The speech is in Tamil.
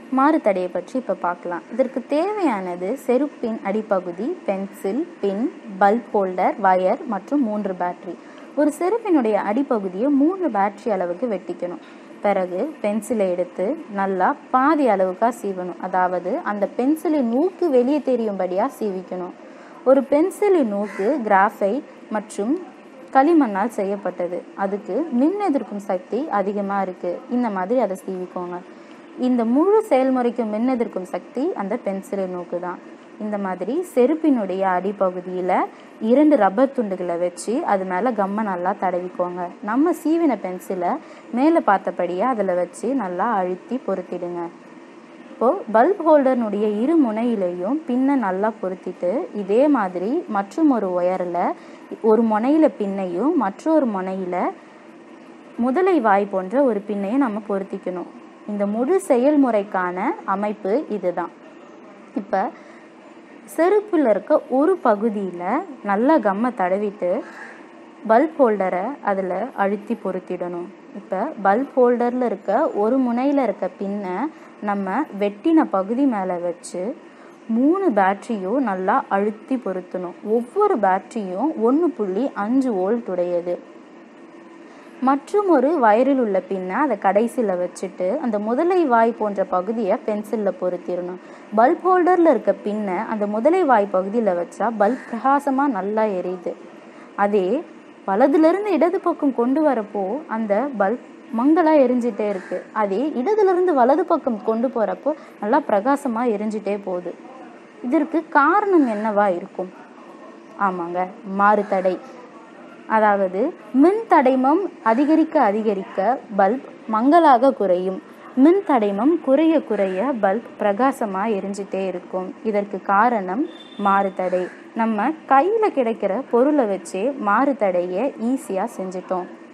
மாறுதடையை பற்றி இப்போ பார்க்கலாம் இதற்கு தேவையானது செருப்பின் அடிப்பகுதி pencil pin bulb holder wire மற்றும் மூன்று பேட்டரி ஒரு செருப்பினுடைய அடிப்பகுதியை மூணு பேட்டரி அளவுக்கு வெட்டிக்கணும் பிறகு பென்சிலை எடுத்து நல்லா பாதி அளவுக்காக சீவணும் அதாவது அந்த பென்சிலின் நூக்கு வெளியே தெரியும்படியாக சீவிக்கணும் ஒரு பென்சிலின் நூக்கு கிராஃபைட் மற்றும் களிமண்ணால் செய்யப்பட்டது அதுக்கு மின் எதிர்க்கும் சக்தி அதிகமாக இருக்குது இந்த மாதிரி அதை சீவிக்கோங்க இந்த முழு செயல்முறைக்கு மின் எதிர்க்கும் சக்தி அந்த பென்சிலின் நோக்கு தான் இந்த மாதிரி செருப்பினுடைய அடிப்பகுதியில் இரண்டு ரப்பர் துண்டுகளை வச்சு அது மேலே கம்மை நல்லா தடவிக்கோங்க நம்ம சீவின பென்சிலை மேலே பார்த்தபடியே அதில் வச்சு நல்லா அழுத்தி பொருத்திடுங்க இப்போது பல்ப் ஹோல்டர்னுடைய இரு முனையிலையும் பின்னை நல்லா பொருத்திட்டு இதே மாதிரி மற்றும் ஒரு ஒயரில் ஒரு முனையில் பின்னையும் மற்றொரு முனையில் முதலை வாய் போன்ற ஒரு பின்னையும் நம்ம பொருத்திக்கணும் இந்த முழு செயல்முறைக்கான அமைப்பு இதுதான் இப்போ செருப்பில் இருக்க ஒரு பகுதியில் நல்லா கம்மை தடவிட்டு பல்ப் ஹோல்டரை அதில் அழுத்தி பொருத்திடணும் இப்போ பல்ப் ஹோல்டரில் இருக்க ஒரு முனையில் இருக்க பின்னை நம்ம வெட்டின பகுதி மேலே வச்சு மூணு பேட்டரியும் நல்லா அழுத்தி பொருத்தணும் ஒவ்வொரு பேட்டரியும் ஒன்று புள்ளி அஞ்சு வோல்ட் உடையது மற்றும் ஒரு வயரில் உள்ள பின்னை அதை கடைசியில் வச்சுட்டு அந்த முதலை வாய் போன்ற பகுதியை பென்சிலில் பொருத்திடணும் பல்ப் ஹோல்டரில் இருக்க பின்னை அந்த முதலை வாய் பகுதியில் வச்சா பல்ப் பிரகாசமாக நல்லா எரியுது அதே வலதுலேருந்து இடது பக்கம் கொண்டு வரப்போ அந்த பல்ப் மங்கலாக எரிஞ்சிட்டே இருக்கு அதே இடதுலேருந்து வலது பக்கம் கொண்டு போகிறப்போ நல்லா பிரகாசமாக எரிஞ்சிட்டே போகுது இதற்கு காரணம் என்னவா இருக்கும் ஆமாங்க மாறுதடை அதாவது மின் தடைமம் அதிகரிக்க அதிகரிக்க பல்ப் மங்கலாக குறையும் மின் தடைமம் குறைய குறைய பல்ப் பிரகாசமாக எரிஞ்சிட்டே இருக்கும் இதற்கு காரணம் மாறுதடை நம்ம கையில் கிடைக்கிற பொருளை வச்சே மாறுதடையை ஈஸியாக செஞ்சிட்டோம்